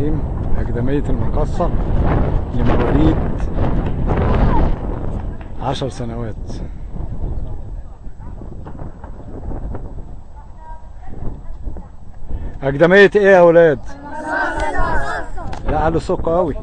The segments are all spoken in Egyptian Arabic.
الرحيم أكاديمية المقصة لمواليد عشر سنوات أكاديمية إيه يا أولاد؟ لا على صوتكم قوي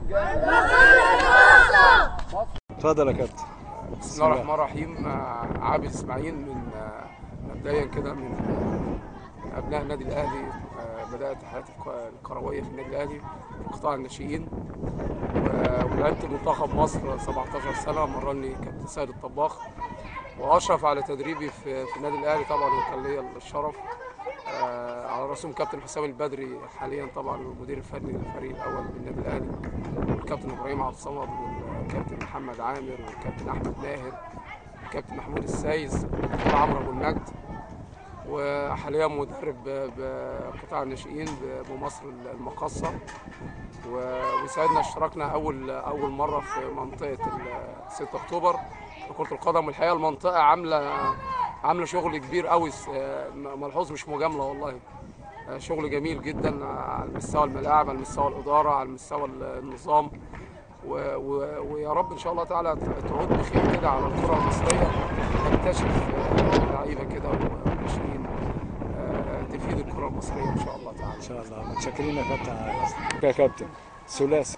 اتفضل يا كابتن بسم الله الرحمن الرحيم آه، عابد اسماعيل من آه، مبدئيا كده من من ابناء النادي الاهلي آه، بدات حياتي الك- الكرويه في النادي الاهلي في قطاع الناشئين و- ولعبت منتخب مصر 17 سنه مرني كابتن سيد الطباخ واشرف على تدريبي في في النادي الاهلي طبعا وكان ليا الشرف آه، على راسهم كابتن حسام البدري حاليا طبعا المدير الفني للفريق الاول بالنادي الاهلي والكابتن ابراهيم عبد الصمد والكابتن محمد عامر والكابتن احمد ماهر والكابتن محمود السايس والدكتور عمرو ابو المجد وحاليا مدرب ب- بقطاع الناشئين ب- بمصر المقاصه و- وساعدنا اشتركنا اول اول مره في منطقه ال 6 اكتوبر في كره القدم والحقيقه المنطقه عامله عامله شغل كبير قوي س- م- ملحوظ مش مجامله والله شغل جميل جدا على مستوى الملاعب على مستوى الاداره على مستوى النظام و... و... ويا رب ان شاء الله تعالى تعود بخير كده على الكره المصريه نكتشف آه، لعيبه كده وناشئين آه، تفيد الكره المصريه ان شاء الله تعالى إن شاء الله متشكرين يا كابتن على- يا كابتن ثلاثي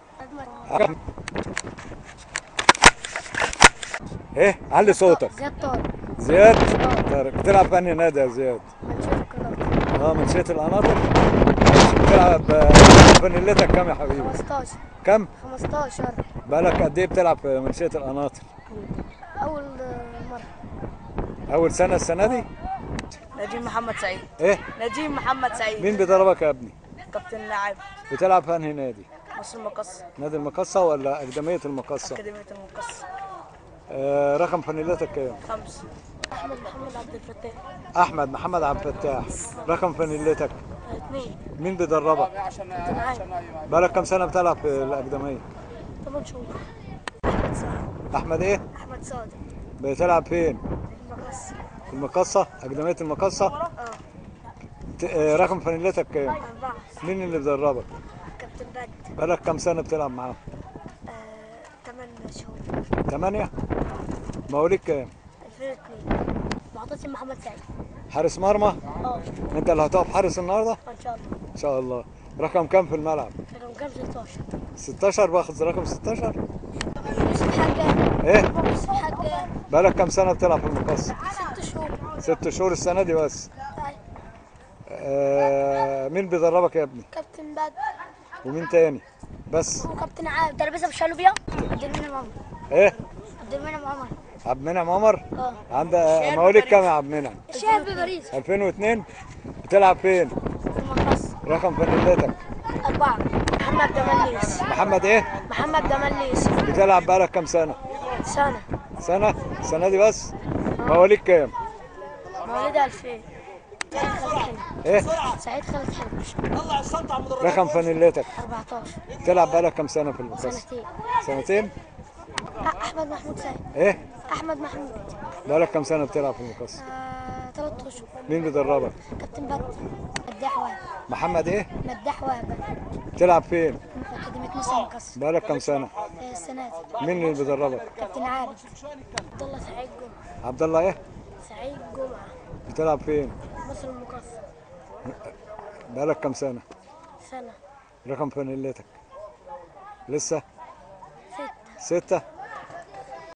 ايه علي صوتك زياد طارق زياد طارق بتلعب في انهي نادي يا زياد؟ منشور القناطر اه منشية القناطر بتلعب آه، فانيلتك كام يا حبيبي؟ 15 كم؟ 15 بقالك قد ايه بتلعب في منشية القناطر؟ أول مرة أول سنة السنة دي؟ نجيب محمد سعيد ايه؟ نجيب محمد سعيد مين بيدربك يا ابني؟ كابتن لاعب بتلعب في انهي نادي؟ مصر المقص نادي المقصة ولا أكاديمية المقصة؟ أكاديمية المقص آه رقم فانيلتك كام؟ خمس أحمد محمد عبد الفتاح أحمد محمد عبد الفتاح رقم فانيلتك اثنين مين بيدربك؟ كابتن عام بقالك كام سنة بتلعب في الأكاديمية؟ 8 شهور أحمد صادق أحمد إيه؟ أحمد صادق بتلعب فين؟ المقص في المقصة؟ أكاديمية المقصة؟ اه ت- آه، رقم فانيلتك كام؟ أربعة مين اللي بيدربك؟ كابتن بدر بقالك كام سنة بتلعب معاهم؟ آه، 8 شهور ثمانية؟ مواليد كام؟ 2002 معتصم محمد سعيد حارس مرمى؟ اه أنت اللي هتقف حارس النهاردة؟ إن شاء الله إن شاء الله رقم كام في الملعب؟ رقم كام 16 16 باخذ رقم 16 يوسف حاجة إيه؟ يوسف حاجة بقالك كام سنة بتلعب في المقصة؟ 6 شهور ست شهور السنة دي بس طيب. آه مين بيدربك يا ابني؟ كابتن بدر ومين تاني؟ بس وكابتن عام ده لابسها بالشالوبيا عبد المنعم عمر ايه؟ عبد المنعم عمر عبد المنعم عمر؟ اه عندك مواليد كام يا عبد المنعم؟ شايف بباريس 2002 بتلعب فين؟ في المقص رقم فانيلتك أربعة محمد جمال ليس محمد ايه؟ محمد جمال ليس بتلعب بقالك كام سنة؟ سنة سنة؟ السنة دي بس؟ مواليد كام؟ مواليد 2000 سعيد خالد حلمي ايه؟ سعيد خالد حلمي رقم فانيلتك 14 بتلعب بقالك كام سنة في المقصة؟ سنتين سنتين؟ أ- أحمد محمود سعيد ايه؟ أحمد محمود بقالك كام سنة بتلعب في المقصة؟ آه، تلات أشهر مين بيدربك؟ كابتن بدر مداح وهب محمد ايه؟ مداح وهب بتلعب فين؟ أكاديمية مصر المقص بقالك كام سنة؟ آه، السنة دي مين اللي بيدربك؟ كابتن عابد عبد الله سعيد جمعة عبد الله ايه؟ سعيد جمعة بتلعب فين؟ مصر المقص بقالك كام سنة؟ سنة رقم فانيلتك لسه ستة ستة